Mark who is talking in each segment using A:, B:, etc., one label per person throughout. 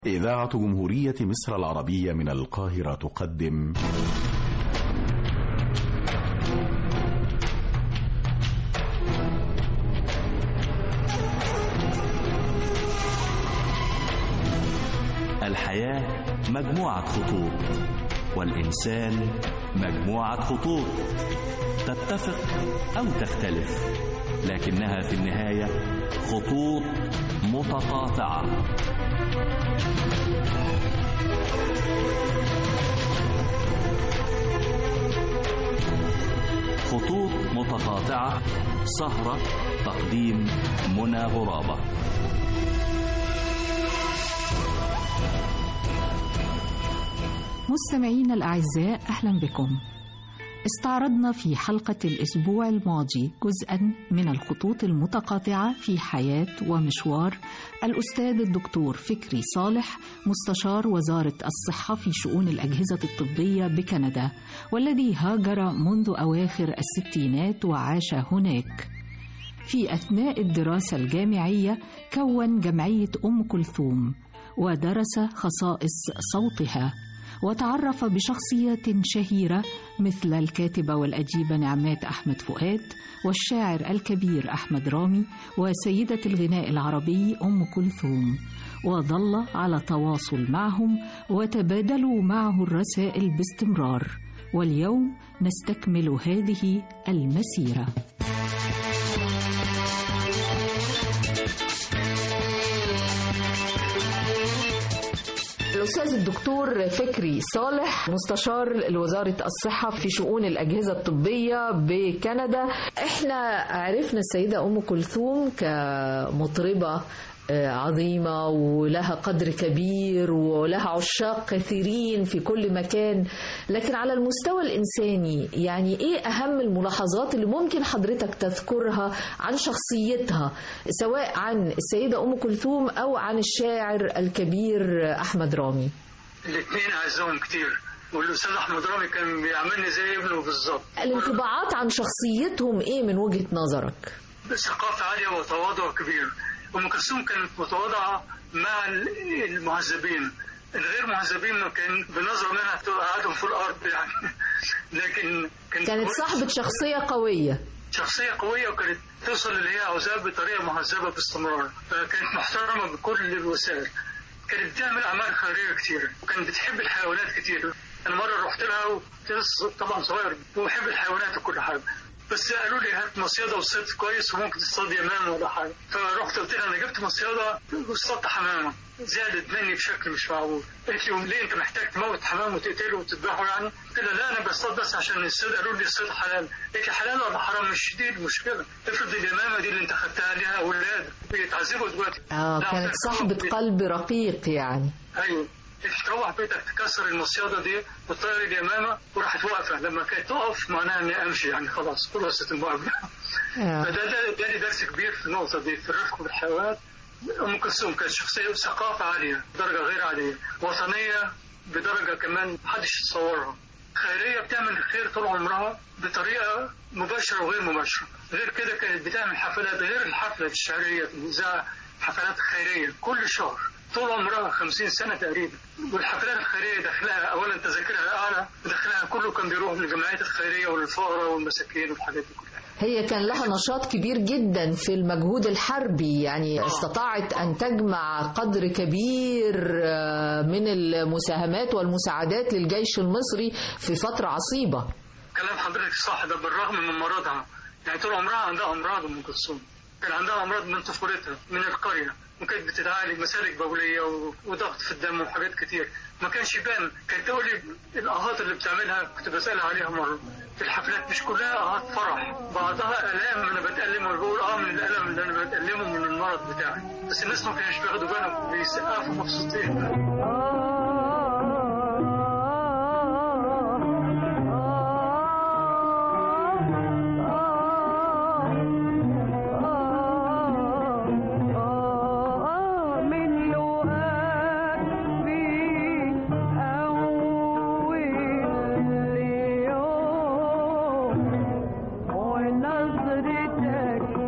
A: إذاعة جمهورية مصر العربية من القاهرة تقدم
B: الحياة مجموعة خطوط والإنسان مجموعة خطوط تتفق أو تختلف لكنها في النهاية خطوط متقاطعة خطوط متقاطعة سهرة تقديم منى غرابة
C: مستمعينا الأعزاء أهلا بكم استعرضنا في حلقة الأسبوع الماضي جزءا من الخطوط المتقاطعة في حياة ومشوار الأستاذ الدكتور فكري صالح مستشار وزارة الصحة في شؤون الأجهزة الطبية بكندا والذي هاجر منذ أواخر الستينات وعاش هناك في أثناء الدراسة الجامعية كون جمعية أم كلثوم ودرس خصائص صوتها وتعرف بشخصيات شهيرة مثل الكاتبة والأديبة نعمات أحمد فؤاد والشاعر الكبير أحمد رامي وسيدة الغناء العربي أم كلثوم وظل على تواصل معهم وتبادلوا معه الرسائل باستمرار واليوم نستكمل هذه المسيره الأستاذ الدكتور فكري صالح مستشار لوزارة الصحة في شؤون الأجهزة الطبية بكندا احنا عرفنا السيدة أم كلثوم كمطربة عظيمة ولها قدر كبير ولها عشاق كثيرين في كل مكان لكن على المستوى الإنساني يعني إيه أهم الملاحظات اللي ممكن حضرتك تذكرها عن شخصيتها سواء عن السيدة أم كلثوم أو عن الشاعر الكبير أحمد رامي
D: الاثنين أعزهم كتير والاستاذ احمد رامي كان بيعاملني زي ابنه بالظبط
C: الانطباعات عن شخصيتهم ايه من وجهه نظرك؟
D: ثقافه عاليه وتواضع كبير ام كلثوم كانت متواضعه مع المهذبين الغير مهذبين كان بنظره منها تقعدهم في الارض يعني لكن
C: كانت, كانت صاحبه شخصيه قويه
D: شخصيه قويه وكانت توصل اللي هي عاوزاه بطريقه مهذبه باستمرار فكانت محترمه بكل الوسائل كانت بتعمل اعمال خيريه كتير وكانت بتحب الحيوانات كتير انا مره رحت لها طبعا صغير وبحب الحيوانات وكل حاجه بس قالوا لي هات مصيده وصيد كويس وممكن تصطاد يمام ولا حاجه فرحت قلت لها انا جبت مصيده واصطدت حمامه زادت مني بشكل مش معقول قالت لي ليه انت محتاج تموت حمام وتقتله وتذبحه يعني قلت لها لا انا بصطاد بس عشان الصيد قالوا لي الصيد حلال قالت لي حلال ولا حرام مش دي المشكله افرض اليمامه دي اللي انت خدتها ليها اولاد بيتعذبوا دلوقتي
C: اه كانت صاحبه قلب رقيق يعني
D: ايوه تروح بيتك تكسر المصيده دي وتطير اليمامه وراحت واقفه لما كانت تقف معناها اني امشي يعني خلاص خلصت المقابله فده ده ده درس كبير في النقطه دي في الرفق بالحيوانات ام كلثوم كانت شخصيه ثقافه عاليه بدرجه غير عاديه وطنيه بدرجه كمان محدش يتصورها خيريه بتعمل الخير طول عمرها بطريقه مباشره وغير مباشره غير كده كانت بتعمل حفلات غير الحفله الشهريه في الاذاعه حفلات خيريه كل شهر طول عمرها 50 سنه تقريبا والحفلات الخيريه دخلها اولا تذاكرها اعلى دخلها كله كان بيروح للجمعيات الخيريه وللفقراء والمساكين والحاجات دي كلها
C: هي كان لها نشاط كبير جدا في المجهود الحربي يعني استطاعت ان تجمع قدر كبير من المساهمات والمساعدات للجيش المصري في فتره عصيبه
D: كلام حضرتك صح ده بالرغم من مرضها يعني طول عمرها عندها امراض ام كلثوم كان عندها امراض من طفولتها من القريه وكانت بتتعالج مسالك بوليه وضغط في الدم وحاجات كتير ما كانش يبان كانت تقول لي الاهات اللي بتعملها كنت بسالها عليها مره في الحفلات مش كلها اهات فرح بعضها الام انا بتالم وانا بقول اه من الالم اللي انا بتالمه من المرض بتاعي بس الناس ما كانوش بياخدوا بالهم بيسقفوا مبسوطين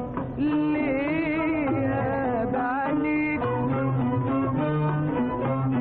E: نظرتك ليه بعينيك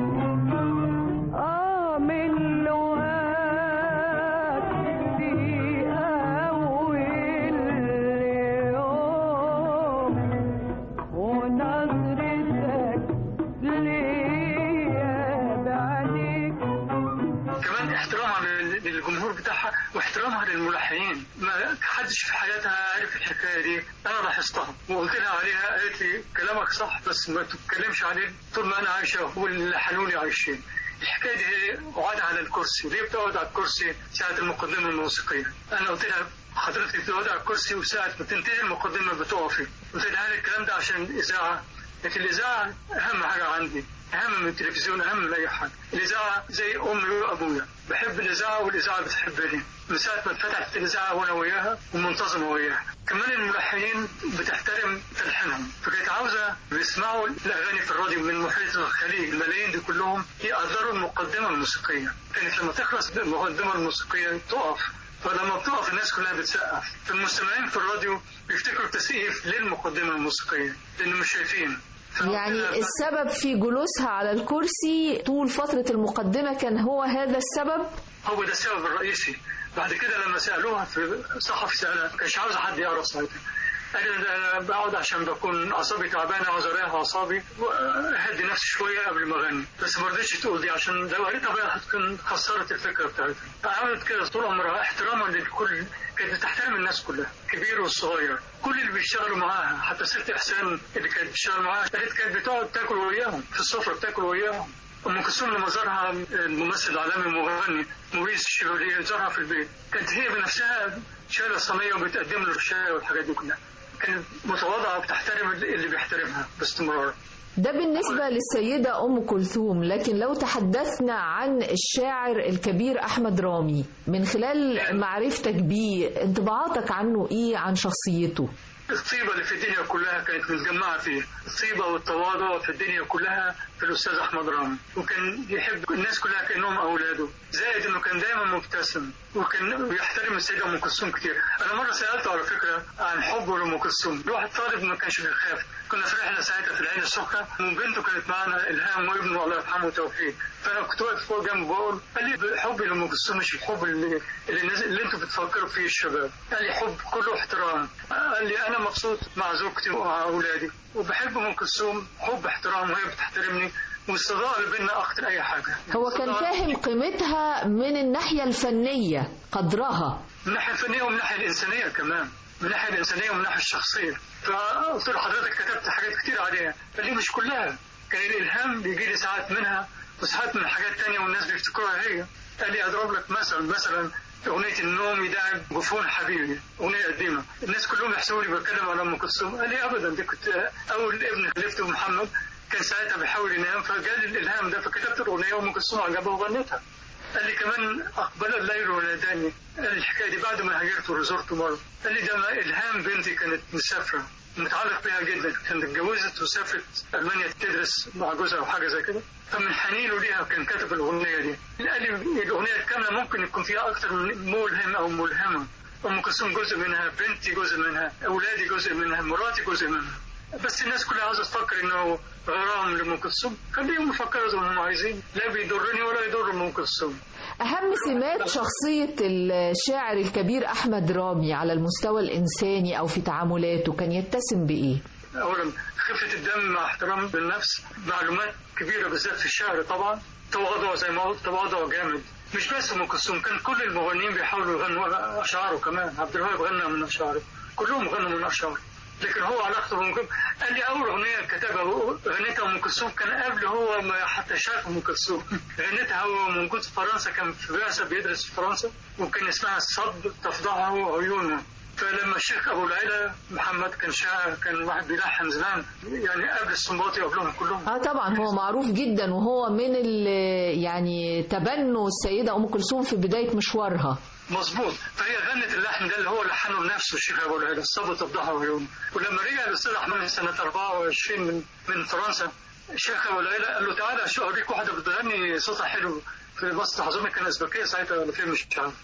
D: احترامها للملحنين ما حدش في حياتها عارف الحكايه دي انا لاحظتها وقلت لها عليها قالت لي كلامك صح بس ما تتكلمش عليه طول ما انا عايشه واللي لحنوني عايشين الحكايه دي هي قعد على الكرسي ليه بتقعد على الكرسي ساعه المقدمه الموسيقيه انا قلت لها حضرتك بتقعد على الكرسي وساعه ما تنتهي المقدمه بتقفي قلت لها هل الكلام ده عشان الاذاعه لكن الاذاعه اهم حاجه عندي اهم من التلفزيون اهم من اي حاجه الاذاعه زي امي وابويا بحب الاذاعه والاذاعه بتحبني من ساعه ما اتفتحت الاذاعه وانا وياها ومنتظمه وياها كمان الملحنين بتحترم تلحينهم فكانت عاوزه بيسمعوا الاغاني في الراديو من محيط الخليج الملايين دي كلهم يقدروا المقدمه الموسيقيه كانت لما تخلص المقدمه الموسيقيه تقف فلما بتقف الناس كلها بتسقف فالمستمعين في الراديو بيفتكروا تسقيف للمقدمه الموسيقيه لانه مش شايفين
E: يعني السبب في جلوسها على الكرسي طول فترة المقدمة كان هو هذا السبب
D: هو ده السبب الرئيسي بعد كده لما سالوها في صحفي سالها ما كانش عاوز حد يعرف ساعتها قال انا بقعد عشان بكون اعصابي تعبانه عاوز اريح اعصابي واهدي نفسي شويه قبل ما اغني بس ما رضيتش تقول دي عشان لو قالتها بقى هتكون خسرت الفكره بتاعتها عملت كده طول عمرها احتراما للكل كانت بتحترم الناس كلها كبير والصغير كل اللي بيشتغلوا معاها حتى ست احسان اللي كانت بتشتغل معاها قالت كانت بتقعد تاكل وياهم في السفره بتاكل وياهم ام كلثوم لما زارها الممثل العالمي المغني موريس الشيفوليه زارها في البيت كانت هي بنفسها شايله الصينيه وبتقدم له الشاي والحاجات دي كلها كانت متواضعه وبتحترم اللي بيحترمها باستمرار
E: ده بالنسبة للسيدة أم كلثوم لكن لو تحدثنا عن الشاعر الكبير أحمد رامي من خلال معرفتك بيه انطباعاتك عنه إيه عن شخصيته
D: الطيبة اللي في الدنيا كلها كانت متجمعة فيه الطيبة والتواضع في الدنيا كلها في الأستاذ أحمد رامي وكان يحب الناس كلها كأنهم أولاده زائد إنه كان دايما مبتسم وكان بيحترم السيدة أم كلثوم كتير أنا مرة سألته على فكرة عن حبه لأم كلثوم الواحد طالب ما كانش بيخاف كنا في رحلة ساعتها في العين السخنة وبنته كانت معانا إلهام وابنه الله يرحمه توفيق فأنا كنت واقف فوق جنبه بقول قال لي حبي لأم كلثوم مش الحب اللي اللي, الناس اللي أنتوا بتفكروا فيه الشباب قال لي حب كله احترام قال لي أنا مبسوط مع زوجتي ومع أولادي وبحب أم كلثوم حب احترام وهي بتحترمني والصداقة اللي بيننا أكتر أي حاجة
E: هو كان فاهم قيمتها من الناحية الفنية قدرها
D: من الناحية الفنية ومن الناحية الإنسانية كمان من الناحية الإنسانية ومن الناحية الشخصية فقلت له حضرتك كتبت حاجات كتير عليها قال لي مش كلها كان الإلهام بيجي لي ساعات منها وساعات من حاجات تانية والناس بيفتكروها هي قال لي أضرب لك مثلا مثلا أغنية النوم يداعب جفون حبيبي أغنية قديمة الناس كلهم يحسبوا لي بتكلم على أم كلثوم قال لي أبدا دي كنت أول ابن خلفته محمد كان ساعتها بيحاول ينام فجالي الالهام ده فكتبت الاغنيه وام كلثوم عجبها وغنيتها قال لي كمان اقبل الليل وناداني قال لي الحكايه دي بعد ما هاجرت وزرته مره قال لي ده الهام بنتي كانت مسافره متعلق بيها جدا كانت اتجوزت وسافرت المانيا تدرس مع جوزها او حاجه زي كده فمن حنينه ليها كان كتب الاغنيه دي قال لي الاغنيه الكامله ممكن يكون فيها اكثر من ملهم او ملهمه ام كلثوم جزء منها بنتي جزء منها اولادي جزء منها مراتي جزء منها بس الناس كلها عاوزه تفكر انه غرام لام كلثوم خليهم يفكروا زي ما هم عايزين لا بيضرني ولا يضر ام كلثوم
E: أهم سمات شخصية الشاعر الكبير أحمد رامي على المستوى الإنساني أو في تعاملاته كان يتسم بإيه؟
D: أولا خفة الدم مع احترام بالنفس معلومات كبيرة بالذات في الشعر طبعا تواضع زي ما قلت تواضع جامد مش بس ام كلثوم كان كل المغنيين بيحاولوا يغنوا اشعاره كمان عبد الوهاب غنى من اشعاره كلهم غنوا من اشعاره لكن هو علاقته بام كلثوم قال لي اول اغنيه كتبها غنيتها ام كلثوم كان قبل هو ما حتى شاف ام كلثوم غنيتها هو موجود في فرنسا كان في بعثه بيدرس في فرنسا وكان اسمها الصد تفضحه عيونه فلما الشيخ ابو العلا محمد كان شاعر كان واحد بيلحن زمان يعني قبل السنباطي قبلهم كلهم
E: اه طبعا هو معروف جدا وهو من اللي يعني تبنوا السيده ام كلثوم في بدايه مشوارها
D: مظبوط فهي غنت اللحن ده اللي هو لحنه لنفسه الشيخ ابو العلا الصبر تفضحه عيونه ولما رجع الاستاذ احمد سنه 24 من من فرنسا الشيخ ابو العلا قال له تعالى شو اوريك واحده بتغني صوتها حلو في مصر اظن كان ازبكيه ساعتها ولا فين مش عارف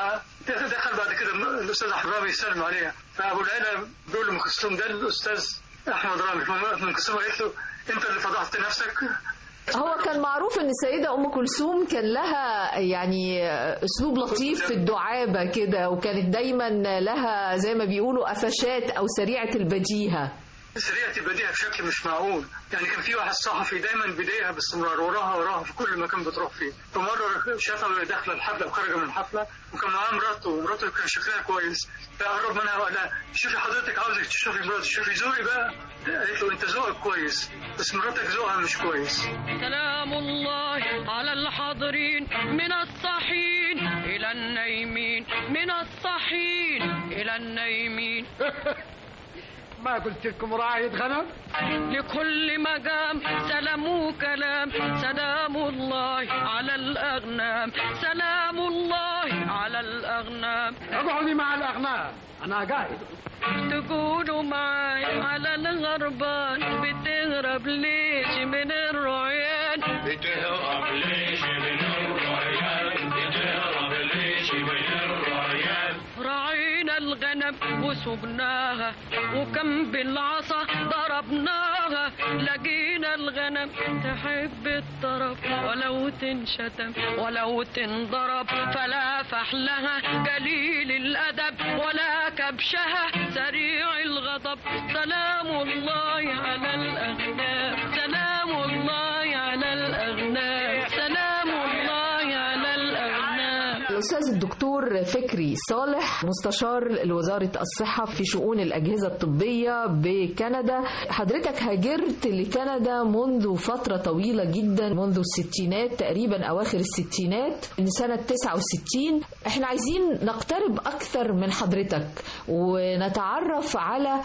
D: فدخل بعد كده الاستاذ احمد رامي يسلم عليها فابو العلا بيقول لام كلثوم ده الاستاذ احمد رامي ام كلثوم قالت له انت اللي فضحت نفسك
E: هو كان معروف ان السيدة ام كلثوم كان لها يعني اسلوب لطيف في الدعابة كده وكانت دايما لها زي ما بيقولوا قفشات او سريعة البديهة
D: سريعة البديهة بشكل مش معقول يعني كان في واحد صحفي دايما بيضايقها باستمرار وراها وراها في كل مكان بتروح فيه فمرة شافها وهي داخلة الحفلة وخارجة من الحفلة وكان معاها مراته ومراته كان شكلها كويس فقرب منها وقال لها شوفي حضرتك عاوزك تشوفي مراتك شوفي ذوقي بقى قالت له انت ذوقك كويس بس مراتك ذوقها مش كويس
F: سلام الله على الحاضرين من الصحين إلى النايمين من الصحين إلى النايمين
G: ما قلت لكم راعي غنم
F: لكل مقام سلام وكلام سلام الله على الأغنام سلام الله على الأغنام
G: اقعدي مع الاغنام انا قاعد
F: تقولوا معاي على الغربان بتهرب ليش من الرعيان
H: بتهرب ليش من الريان بتهرب ليش من الريان
F: راعينا الغنم وسبناها وكم بالعصا ضربناها لقينا الغنم تحب الطرف ولو تنشتم ولو تنضرب فلا فحلها قليل الأدب ولا كبشها سريع الغضب سلام الله على الأغنام سلام الله على الأغنام سلام الله على الأغنام
E: الأستاذ الدكتور فكري صالح مستشار لوزارة الصحة في شؤون الأجهزة الطبية بكندا حضرتك هاجرت لكندا منذ فترة طويلة جدا منذ الستينات تقريبا أواخر الستينات من سنة 69 احنا عايزين نقترب أكثر من حضرتك ونتعرف على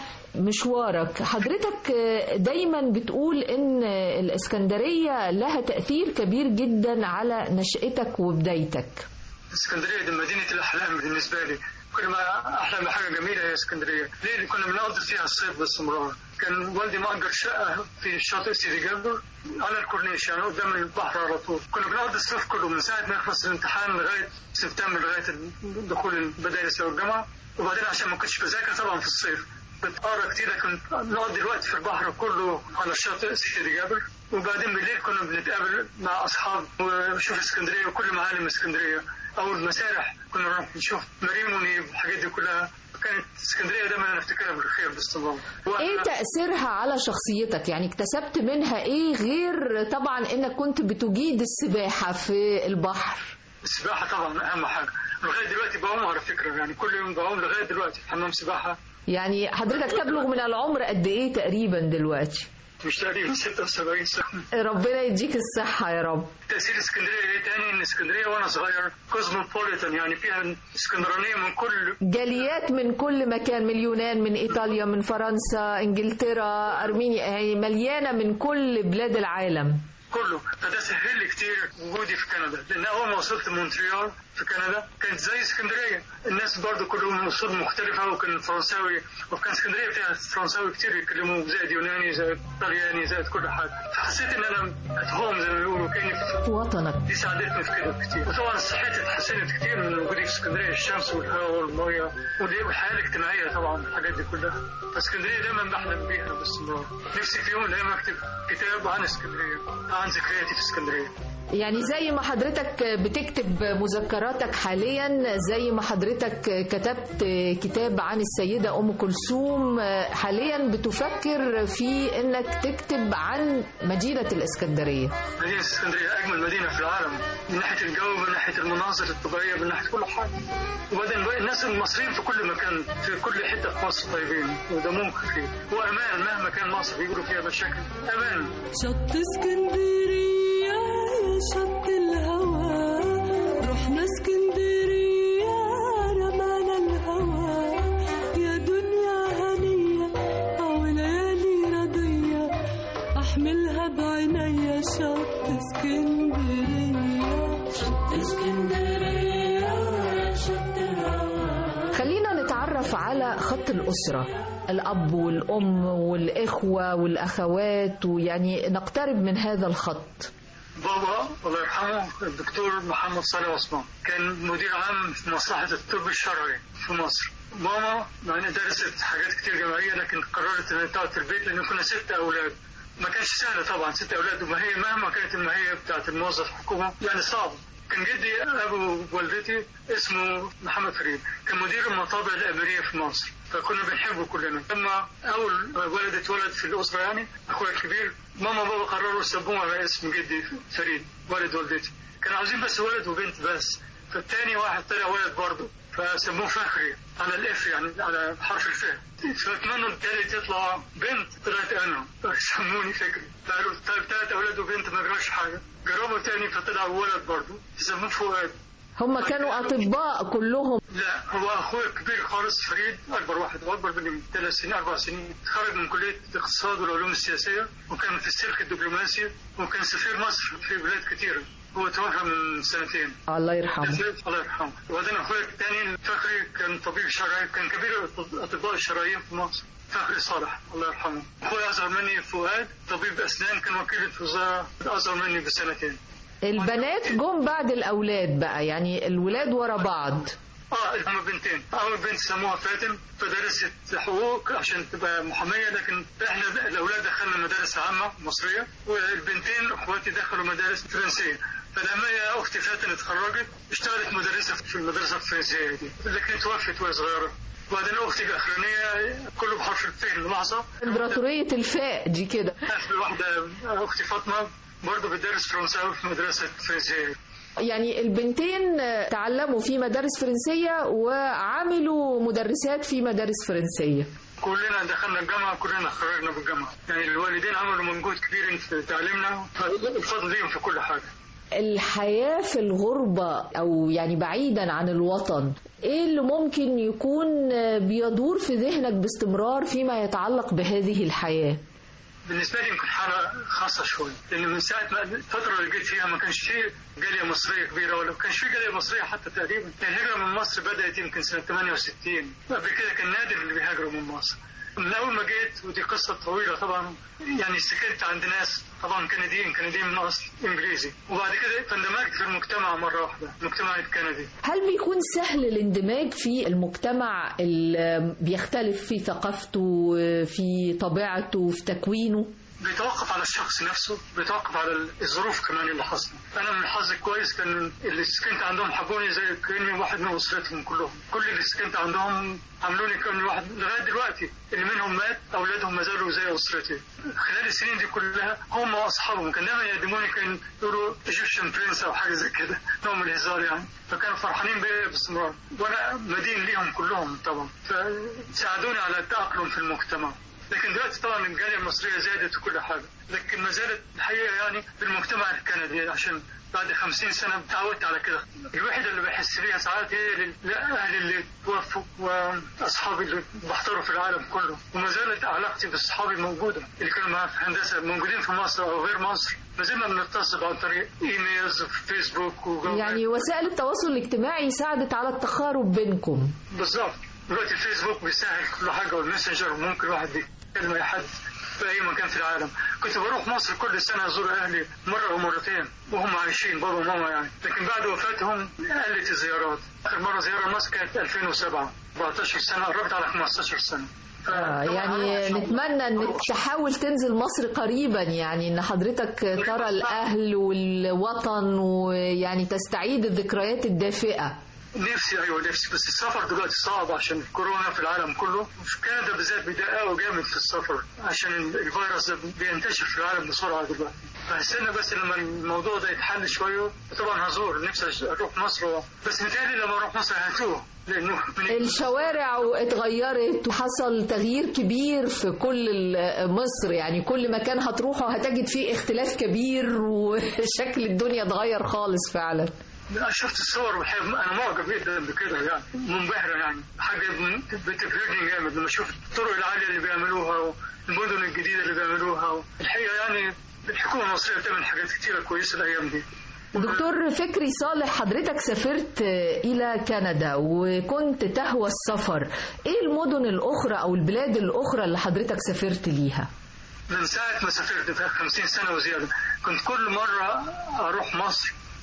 E: مشوارك حضرتك دايما بتقول ان الاسكندرية لها تأثير كبير جدا على نشأتك وبدايتك
D: اسكندريه دي مدينه الاحلام بالنسبه لي كل ما احلم بحاجه جميله هي اسكندريه ليه اللي كنا بنقضي فيها الصيف باستمرار كان والدي مأجر شقه في شاطئ سيدي جابر على الكورنيش يعني قدام البحر على طول كنا بنقضي الصيف كله من ساعه ما يخلص الامتحان لغايه سبتمبر لغايه دخول المدارس او الجامعه وبعدين عشان ما كنتش بذاكر طبعا في الصيف بتقرا كتير لكن نقضي الوقت في البحر كله على شاطئ سيدي جابر وبعدين بالليل كنا بنتقابل مع اصحاب ونشوف اسكندريه وكل معالم اسكندريه او المسارح كنا نروح نشوف مريم ونيب الحاجات دي كلها كانت اسكندريه دايما نفتكرها بالخير باستمرار
E: ايه تأثيرها على شخصيتك يعني اكتسبت منها ايه غير طبعا انك كنت بتجيد السباحة في البحر
D: السباحه طبعا اهم حاجه لغايه دلوقتي بعوم على فكره يعني كل يوم بعوم لغايه دلوقتي في حمام سباحه
E: يعني حضرتك تبلغ من العمر قد ايه تقريبا دلوقتي
D: مش تقريبا 76 سنه
E: ربنا يديك الصحة يا رب
D: تاثير اسكندريه ايه تاني ان اسكندريه وانا صغير كوزموبوليتان يعني فيها اسكندرانيه من كل
E: جاليات من كل مكان من اليونان من ايطاليا من فرنسا انجلترا ارمينيا يعني مليانة من كل بلاد العالم
D: كله فده سهل لي كتير وجودي في كندا لان اول ما وصلت مونتريال في كندا كانت زي اسكندريه الناس برضو كلهم من اصول مختلفه وكان فرنساوي وكان اسكندريه فيها فرنساوي كتير يتكلموا زائد يوناني زائد طلياني زائد كل حاجه فحسيت ان انا ات هوم زي ما بيقولوا كاني في
E: في وطنك
D: دي ساعدتني في كده كتير وطبعا صحتي اتحسنت كتير من وجودي في اسكندريه الشمس والهواء والميه ودي والحياه الاجتماعيه طبعا الحاجات دي كلها فاسكندريه دايما بحلم بيها باستمرار نفسي في يوم من الايام اكتب كتاب عن اسكندريه عن ذكرياتي في اسكندريه
E: يعني زي ما حضرتك بتكتب مذكراتك حاليا زي ما حضرتك كتبت كتاب عن السيدة أم كلثوم حاليا بتفكر في انك تكتب عن مدينة الإسكندرية
D: مدينة اسكندرية أجمل مدينة في العالم من ناحية الجو من ناحية المناظر الطبيعية من ناحية كل حاجة وبعدين بقى الناس المصريين في كل مكان في كل حتة في مصر طيبين ودمهم خفيف وأمان مهما كان مصر بيقولوا فيها مشاكل أمان
I: شط اسكندرية يا شط الهوى رحنا اسكندرية رمانا الهوى يا دنيا هنية أو ليالي رضية أحملها بعينيا شط اسكندرية شط اسكندرية يا شط الهوى
E: خلينا نتعرف على خط الأسرة الأب والأم والإخوة والأخوات ويعني نقترب من هذا الخط
D: بابا الله يرحمه الدكتور محمد صالح عثمان كان مدير عام في مصلحة الطب الشرعي في مصر ماما مع انها درست حاجات كتير جماعية لكن قررت انها تقعد في البيت لان كنا ست اولاد ما كانش سهل طبعا ست اولاد وما هي مهما كانت الماهية بتاعت الموظف الحكومة يعني صعب كان جدي ابو والدتي اسمه محمد فريد كان مدير المطابع الاميريه في مصر فكنا بنحبه كلنا لما اول ولد اتولد في الاسره يعني اخويا الكبير ماما وبابا قرروا يسموه على اسم جدي فريد والد والدتي كانوا عاوزين بس ولد وبنت بس فالتاني واحد طلع ولد برضه فسموه فخري على الاف يعني على حرف الف فاتمنوا التالت يطلع بنت طلعت انا سموني فكري قالوا طيب تلات اولاد وبنت ما جراش حاجه جربوا تاني فطلع ولد برضه سموه فؤاد
E: هم كانوا اطباء كلهم
D: لا هو اخويا الكبير خالص فريد اكبر واحد واكبر مني ثلاث سنين اربع سنين تخرج من كليه الاقتصاد والعلوم السياسيه وكان في السلك الدبلوماسي وكان سفير مصر في بلاد كثيره هو توفى من سنتين
E: الله يرحمه
D: الله يرحمه وبعدين اخويا الثاني فخري كان طبيب شرعي كان كبير الاطباء الشرعيين في مصر فخري صالح الله يرحمه اخويا اصغر مني فؤاد طبيب اسنان كان وكيل الوزاره اصغر مني بسنتين
E: البنات جم بعد الاولاد بقى يعني الولاد ورا بعض
D: اه هم بنتين اول بنت سموها فاتن فدرست حقوق عشان تبقى محاميه لكن احنا الاولاد دخلنا مدارس عامه مصريه والبنتين اخواتي دخلوا مدارس فرنسيه فلما هي اختي فاتن اتخرجت اشتغلت مدرسه في المدرسه الفرنسيه دي لكن توفت وهي صغيره وبعدين اختي الاخرانيه كله بحرف الف اللحظه
E: امبراطوريه الفاء دي كده
D: في واحده اختي فاطمه برضه بتدرس فرنساوي في مدرسه فرنسيه
E: يعني البنتين تعلموا في مدارس فرنسية وعملوا مدرسات في مدارس فرنسية
D: كلنا دخلنا الجامعة كلنا خرجنا بالجامعة يعني الوالدين عملوا مجهود كبير في تعليمنا فالفضل ليهم في كل حاجة
E: الحياة في الغربة أو يعني بعيدا عن الوطن إيه اللي ممكن يكون بيدور في ذهنك باستمرار فيما يتعلق بهذه الحياة؟
D: بالنسبه لي يمكن حاله خاصه شوي لان من ساعه ما الفتره اللي جيت فيها ما كانش في جاليه مصريه كبيره ولا ما كانش في جاليه مصريه حتى تقريبا الهجره من مصر بدات يمكن سنه 68 قبل كده كان نادر اللي بيهاجروا من مصر من اول ما جيت ودي قصه طويله طبعا يعني سكنت عند ناس طبعا كنديين كنديين من اصل انجليزي وبعد كده فاندمجت في المجتمع مره واحده المجتمع الكندي
E: هل بيكون سهل الاندماج في المجتمع اللي بيختلف في ثقافته في طبيعته في تكوينه
D: بيتوقف على الشخص نفسه بيتوقف على الظروف كمان اللي حصلت انا من حظي كويس كان اللي سكنت عندهم حبوني زي كاني واحد من اسرتهم كلهم كل اللي سكنت عندهم عملوني كاني واحد لغايه دلوقتي اللي منهم مات اولادهم ما زالوا زي اسرتي خلال السنين دي كلها هم واصحابهم كان دايما يقدموني كان يقولوا ايجيبشن برنس او حاجه زي كده نوع من الهزار يعني فكانوا فرحانين بيا باستمرار وانا مدين ليهم كلهم طبعا فساعدوني على التاقلم في المجتمع لكن دلوقتي طبعا الجاليه المصريه زادت وكل حاجه لكن ما زالت الحقيقه يعني في المجتمع الكندي عشان بعد خمسين سنة تعودت على كده الوحدة اللي بحس بيها ساعات هي أهلي اللي توفوا وأصحابي اللي بحضروا في العالم كله وما زالت علاقتي بأصحابي موجودة اللي كانوا معايا في هندسة موجودين في مصر أو غير مصر ما زلنا بنتصل عن طريق إيميلز وفيسبوك وجوجل
E: يعني وسائل التواصل الاجتماعي ساعدت على التقارب بينكم
D: بالظبط دلوقتي الفيسبوك بيسهل كل حاجة والماسنجر ممكن واحد يكلم أي حد في أي مكان في العالم كنت بروح مصر كل سنة أزور أهلي مرة أو مرتين وهم عايشين بابا وماما يعني لكن بعد وفاتهم قلت الزيارات آخر مرة زيارة لمصر كانت 2007 14 سنة قربت على 15 سنة
E: آه يعني نتمنى انك تحاول تنزل مصر قريبا يعني ان حضرتك ترى الاهل والوطن ويعني تستعيد الذكريات الدافئه
D: نفسي ايوه نفسي بس السفر دلوقتي صعب عشان الكورونا في العالم كله وفي كندا بالذات بيدققوا جامد في السفر عشان الفيروس ده بينتشر في العالم بسرعه دلوقتي فهستنى بس لما الموضوع ده يتحل شويه طبعا هزور نفسي اروح مصر بس متهيألي لما اروح مصر هتوه لانه
E: الشوارع اتغيرت وحصل تغيير كبير في كل مصر يعني كل مكان هتروحه هتجد فيه اختلاف كبير وشكل الدنيا اتغير خالص فعلا
D: لا شفت الصور والحقيقة انا معجب جدا بكده يعني منبهره يعني حاجه بتبهرني جامد لما اشوف الطرق العاليه اللي بيعملوها والمدن الجديده اللي بيعملوها الحقيقه يعني الحكومه المصريه بتعمل حاجات كتيره كويسه الايام دي
E: دكتور فكري صالح حضرتك سافرت إلى كندا وكنت تهوى السفر إيه المدن الأخرى أو البلاد الأخرى اللي حضرتك سافرت ليها؟
D: من ساعة ما سافرت في 50 سنة وزيادة كنت كل مرة أروح مصر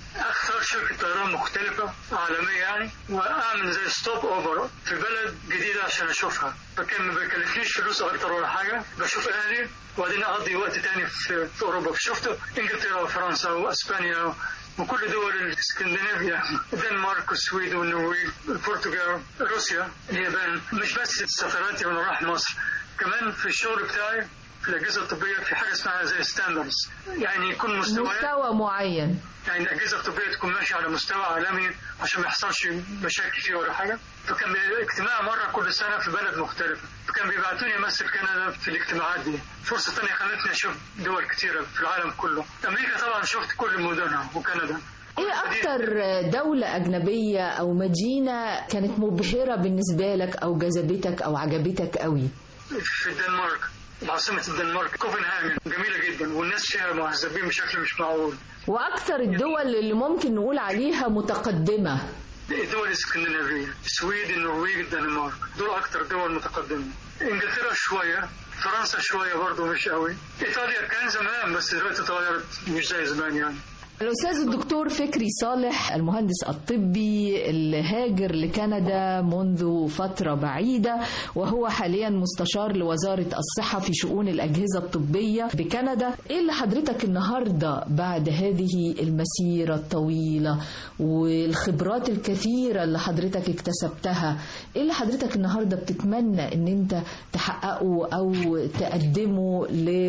D: اختار شركه طيران مختلفه عالميه يعني واعمل زي ستوب اوفر في بلد جديده عشان اشوفها فكان ما بيكلفنيش فلوس اكتر ولا حاجه بشوف اهلي وبعدين اقضي وقت تاني في, في اوروبا شفت انجلترا وفرنسا واسبانيا وكل دول الاسكندنافيا الدنمارك والسويد والنرويج البرتغال روسيا اليابان مش بس سفراتي وانا رايح مصر كمان في الشغل بتاعي في الاجهزه الطبيه في حاجه اسمها زي ستاندردز يعني يكون مستوى
E: مستوى معين
D: يعني الاجهزه الطبيه تكون ماشيه على مستوى عالمي عشان ما يحصلش مشاكل فيه ولا حاجه فكان بي- اجتماع مره كل سنه في بلد مختلفه فكان بيبعتوني امثل كندا في الاجتماعات دي فرصه ثانيه خلتني اشوف دول كثيره في العالم كله امريكا طبعا شفت كل مدنها وكندا
E: ايه اكتر دولة اجنبية او مدينة كانت مبهرة بالنسبة لك او جذبتك او عجبتك قوي
D: في الدنمارك عاصمة الدنمارك كوبنهاجن جميلة جدا والناس فيها مهذبين بشكل مش معقول
E: واكتر الدول اللي ممكن نقول عليها متقدمة
D: الدول الاسكندنافية السويد النرويج الدنمارك دول أكتر دول متقدمة إنجلترا شوية فرنسا شوية برضه مش قوي إيطاليا كان زمان بس دلوقتي اتغيرت مش زي زمان يعني
E: الأستاذ الدكتور فكري صالح المهندس الطبي اللي هاجر لكندا منذ فترة بعيدة وهو حاليا مستشار لوزارة الصحة في شؤون الأجهزة الطبية بكندا إيه اللي حضرتك النهاردة بعد هذه المسيرة الطويلة والخبرات الكثيرة اللي حضرتك اكتسبتها إيه اللي حضرتك النهاردة بتتمنى إن أنت تحققه أو تقدمه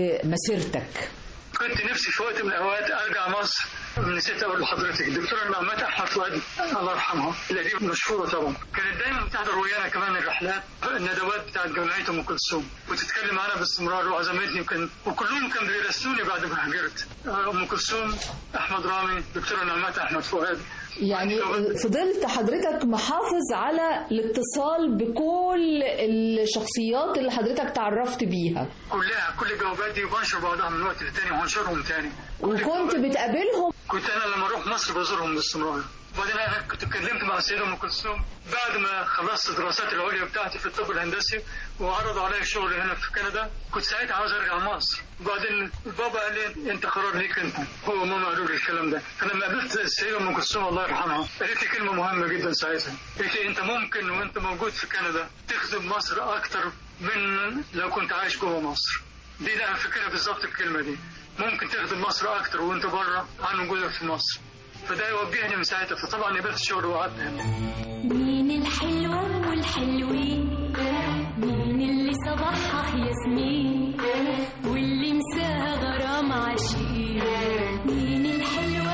E: لمسيرتك
D: كنت نفسي في وقت من الأوقات أرجع مصر نسيت أقول لحضرتك الدكتورة نعمات أحمد فؤاد الله يرحمها القديمة مشهورة طبعا كانت دايما بتحضر ويانا كمان الرحلات الندوات بتاعت جمعية أم كلثوم وتتكلم معانا باستمرار وعزمتني وكان وكلهم كانوا بيرسلوني بعد ما هاجرت أم كلثوم أحمد رامي دكتورة نعمات أحمد فؤاد
E: يعني فضلت حضرتك محافظ على الاتصال بكل الشخصيات اللي حضرتك تعرفت بيها
D: كلها كل الجوابات دي وبنشر بعضها من وقت للتاني وهنشرهم تاني
E: وكنت بتقابلهم
D: كنت انا لما اروح مصر بزورهم باستمرار وبعدين انا كنت اتكلمت مع السيده ام كلثوم بعد ما خلصت الدراسات العليا بتاعتي في الطب الهندسي وعرضوا عليا الشغل هنا في كندا كنت ساعتها عاوز ارجع مصر وبعدين بابا قال لي انت قرار ليك انت هو وماما قالوا لي الكلام ده فلما قابلت السيده ام كلثوم الله يرحمها قالت لي كلمه مهمه جدا ساعتها قالت لي انت ممكن وانت موجود في كندا تخدم مصر اكتر من لو كنت عايش جوه مصر دي لا فاكرها بالظبط الكلمه دي ممكن تخدم مصر اكتر وانت بره عن وجودك في مصر فده يوجهني من ساعتها فطبعا نبات الشغل وقعدت هنا
I: مين الحلوة والحلوين مين اللي صباحها ياسمين واللي مساها غرام عشقين مين الحلوة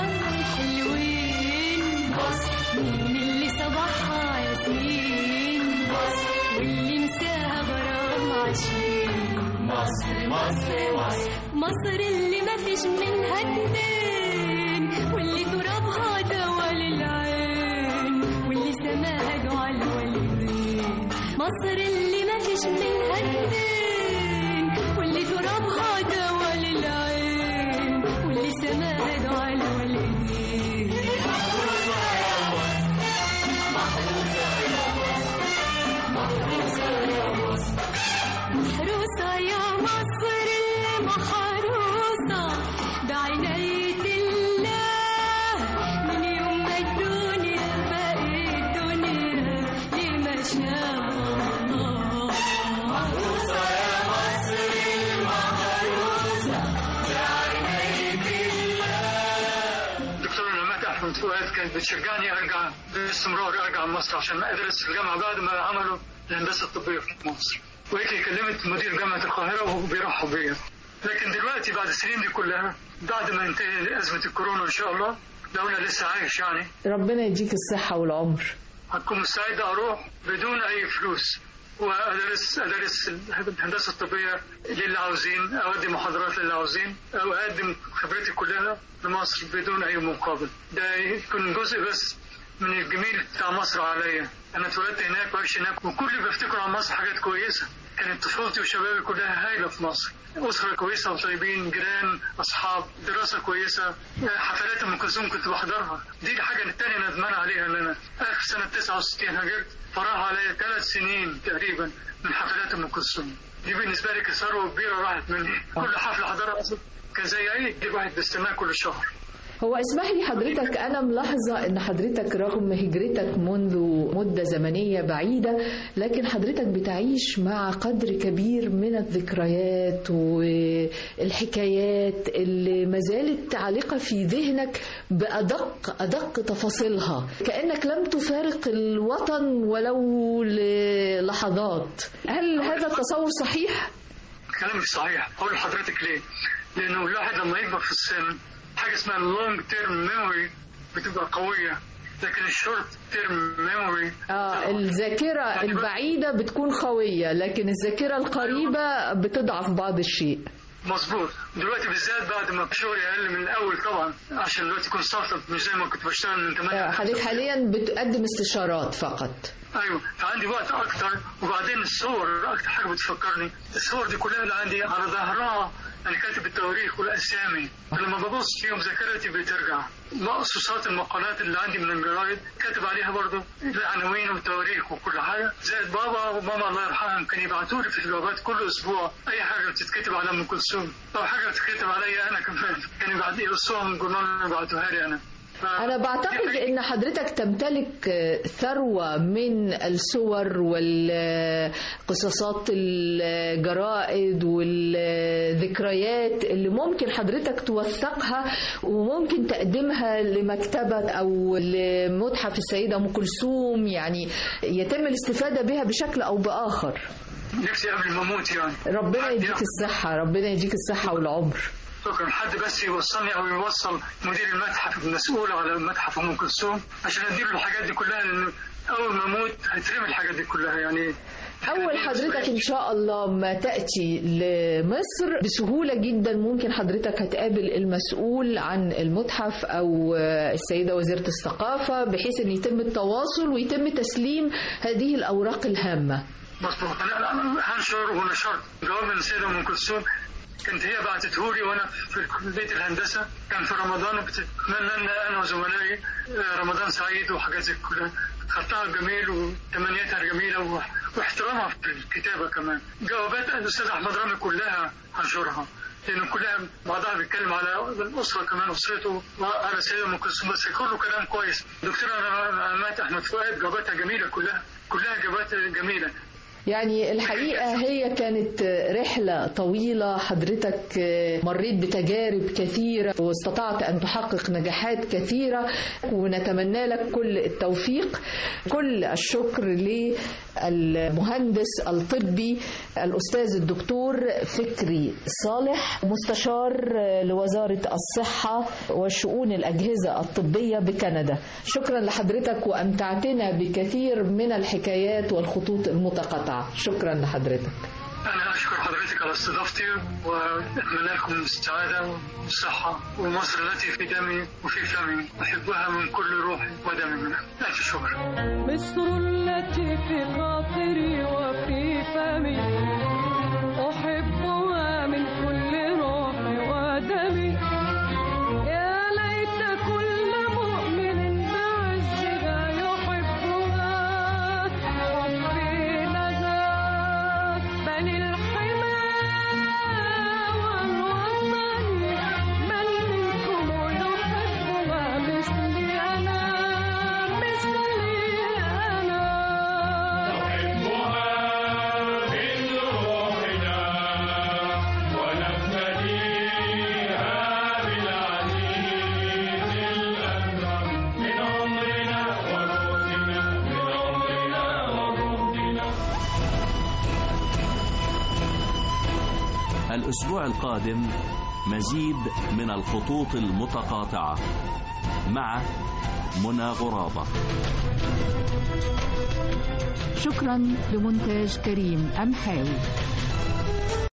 I: والحلوين مين اللي صباحها ياسمين واللي مساها غرام عشقين مصر مصر مصر مصر اللي ما فيش منها اتنين واللي ترابها دوا للعين واللي سماها دعا الوالدين مصر اللي ما فيش منها اتنين واللي ترابها دوا للعين واللي سماها دعا الوالدين محروسة يا مصر اللي محروسة بعناية الله من يوم ما الدنيا بقت دنيا لما شاء الله محروسة يا مصر المحروسة بعناية الله
D: دكتور نعمات احمد فؤاد كانت بتشجعني ارجع باستمرار ارجع مصر عشان ادرس في الجامعه بعد ما عملوا الهندسه الطبيه في مصر وهيك كلمت مدير جامعه القاهره وهو بيرحب بيا لكن دلوقتي بعد السنين دي كلها بعد ما ينتهي ازمه الكورونا ان شاء الله لو انا لسه عايش يعني
E: ربنا يديك الصحة والعمر
D: هكون مستعد اروح بدون اي فلوس وادرس ادرس الهندسه الطبيه للي عاوزين اودي محاضرات للي عاوزين او اقدم خبرتي كلها لمصر بدون اي مقابل ده يكون جزء بس من الجميل بتاع مصر عليا انا اتولدت هناك وعشت هناك وكل اللي بفتكره عن مصر حاجات كويسه كانت طفولتي وشبابي كلها هايله في مصر اسره كويسه وطيبين جيران اصحاب دراسه كويسه حفلات ام كلثوم كنت بحضرها دي الحاجه الثانيه ندمان عليها ان انا اخر سنه 69 هاجرت فراح عليا ثلاث سنين تقريبا من حفلات ام كلثوم دي بالنسبه لي ثروه كبيره راحت مني كل حفله حضرها أصلاً كان زي عيد دي الواحد بيستناها كل شهر
E: هو اسمح لي حضرتك أنا ملاحظة أن حضرتك رغم هجرتك منذ مدة زمنية بعيدة لكن حضرتك بتعيش مع قدر كبير من الذكريات والحكايات اللي ما زالت عالقة في ذهنك بأدق أدق تفاصيلها كأنك لم تفارق الوطن ولو للحظات هل هذا التصور صحيح؟
D: كلامك صحيح اقول لحضرتك ليه؟ لانه الواحد لما يكبر في السن حاجه اسمها اللونج تيرم ميموري بتبقى قويه لكن الشورت تيرم ميموري
E: آه الذاكرة البعيدة بتكون قوية لكن الذاكرة القريبة بتضعف بعض الشيء
D: مظبوط دلوقتي بالذات بعد ما شغلي اقل من الاول طبعا عشان دلوقتي كنت ستارت اب مش زي ما كنت بشتغل من 8
E: آه، حضرتك حاليا بتقدم استشارات فقط
D: ايوه فعندي وقت اكتر وبعدين الصور اكتر حاجه بتفكرني الصور دي كلها اللي عندي على ظهرها انا كاتب التواريخ والاسامي لما ببص فيهم ذاكرتي بترجع مقصوصات المقالات اللي عندي من الجرايد كاتب عليها برضو العناوين والتواريخ وكل حاجه زائد بابا وماما الله يرحمهم كانوا يبعتوا لي في الجوابات كل اسبوع اي حاجه بتتكتب على ام كلثوم او حاجه بتتكتب عليا انا كمان كانوا يبعتوا يرصوها من الجورنال يبعتوها لي انا ف-
E: أنا بعتقد أن حضرتك تمتلك ثروة من الصور والقصصات الجرائد والذكريات اللي ممكن حضرتك توثقها وممكن تقدمها لمكتبة أو لمتحف السيدة أم كلثوم يعني يتم الاستفادة بها بشكل أو بآخر
D: نفسي قبل ما اموت يعني
E: ربنا يديك الصحة ربنا يديك الصحة والعمر
D: شكرا حد بس يوصلني او يوصل مدير المتحف المسؤول على متحف ام كلثوم عشان اديله الحاجات دي كلها لانه اول ما اموت هترمي الحاجات دي كلها يعني
E: أول حضرتك إن شاء الله ما تأتي لمصر بسهولة جدا ممكن حضرتك هتقابل المسؤول عن المتحف أو السيدة وزيرة الثقافة بحيث أن يتم التواصل ويتم تسليم هذه الأوراق الهامة
D: مظبوط انا أنا هنشر ونشرت جواب من السيده ام كلثوم كانت هي بعتته لي وانا في كليه الهندسه كان في رمضان وبتتمنى ان انا وزملائي آه، رمضان سعيد وحاجات زي كلها خطها جميل وتمنياتها جميله و- واحترامها في الكتابه كمان جوابات الاستاذ احمد رامي كلها هنشرها لان كلها بعضها بيتكلم على الاسره كمان اسرته وعلى السيده ام كلثوم بس كله كلام كويس دكتوره مات احمد فؤاد جواباتها جميله كلها كلها جوابات جميله
E: يعني الحقيقة هي كانت رحلة طويلة حضرتك مريت بتجارب كثيرة واستطعت أن تحقق نجاحات كثيرة ونتمنى لك كل التوفيق كل الشكر للمهندس الطبي الأستاذ الدكتور فكري صالح مستشار لوزارة الصحة وشؤون الأجهزة الطبية بكندا شكرا لحضرتك وأمتعتنا بكثير من الحكايات والخطوط المتقاطعة شكرا لحضرتك
D: أنا أشكر حضرتك على استضافتي وأتمنى لكم السعادة والصحة ومصر التي في دمي وفي فمي أحبها من كل روحي ودمي ألف شكر
F: مصر التي في خاطري وفي فمي أحبها من كل روحي ودمي يا ليت كل مؤمن بعزها يحبها حبي لها بني الحمى والوطن من منكم يحبها مثلي أنا مثلي أنا
B: الأسبوع القادم مزيد من الخطوط المتقاطعة مع منى غرابة
C: شكرا لمونتاج كريم أمحاوي